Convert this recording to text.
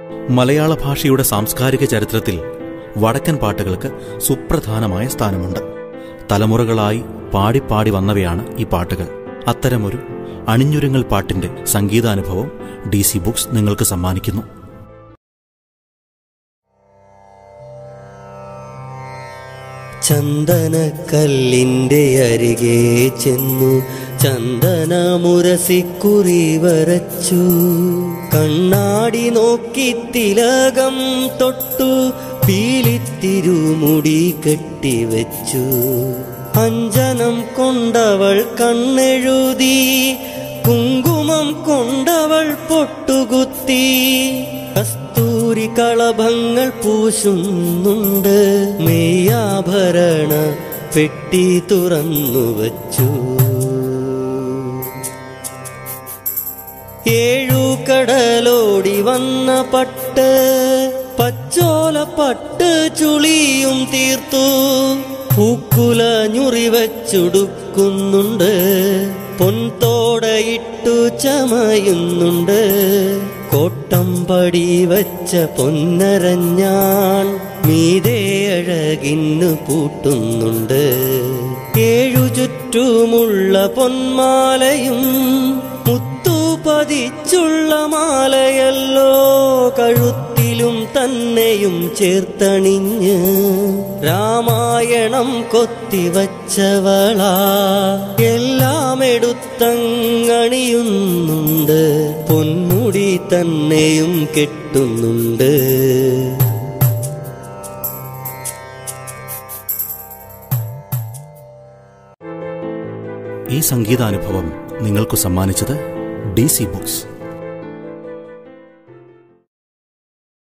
മലയാള ഭാഷയുടെ സാംസ്കാരിക ചരിത്രത്തിൽ വടക്കൻ പാട്ടുകൾക്ക് സുപ്രധാനമായ സ്ഥാനമുണ്ട് തലമുറകളായി പാടിപ്പാടി വന്നവയാണ് ഈ പാട്ടുകൾ അത്തരമൊരു അണിഞ്ഞുരുങ്ങൽ പാട്ടിന്റെ സംഗീതാനുഭവം ഡി സി ബുക്സ് നിങ്ങൾക്ക് സമ്മാനിക്കുന്നു ചന്ദനക്കല്ലിന്റെ അരികെ ചെന്നു ചന്ദനമുരസിക്കുറി വരച്ചു കണ്ണാടി നോക്കി തിലകം തൊട്ടു പീലിത്തിരുമുടി കെട്ടിവെച്ചു അഞ്ജനം കൊണ്ടവൾ കണ്ണെഴുതി കുങ്കുമം കൊണ്ടവൾ പൊട്ടുകുത്തി കസ്തൂരി കളഭങ്ങൾ പൂശുന്നുണ്ട് മെയ്യാഭരണ പെട്ടി തുറന്നു വച്ചു ഏഴു കടലോടി വന്ന പട്ട് പച്ചോല പട്ട് ചുളിയും തീർത്തു പൂക്കുല ഞുറി വച്ചുടുക്കുന്നുണ്ട് പൊൻതോടയിട്ടു ചമയുന്നുണ്ട് കോട്ടമ്പടി വച്ച പൊന്നരഞ്ഞാൻ മീതേ അഴകിന്നു പൂട്ടുന്നുണ്ട് ഏഴു ചുറ്റുമുള്ള പൊന്മാലയും മുത്തു പതിച്ചുള്ള മാലയല്ലോ കഴുത്തിലും തന്നെയും ചേർത്തണിഞ്ഞ് രാമായണം കൊത്തിവച്ചവളാ എല്ലാം എടുത്തങ്ങണിയുന്നുണ്ട് പൊന്മുടി തന്നെയും കെട്ടുന്നുണ്ട് ഈ സംഗീതാനുഭവം നിങ്ങൾക്കു സമ്മാനിച്ചത് ഡി സി ബുക്സ്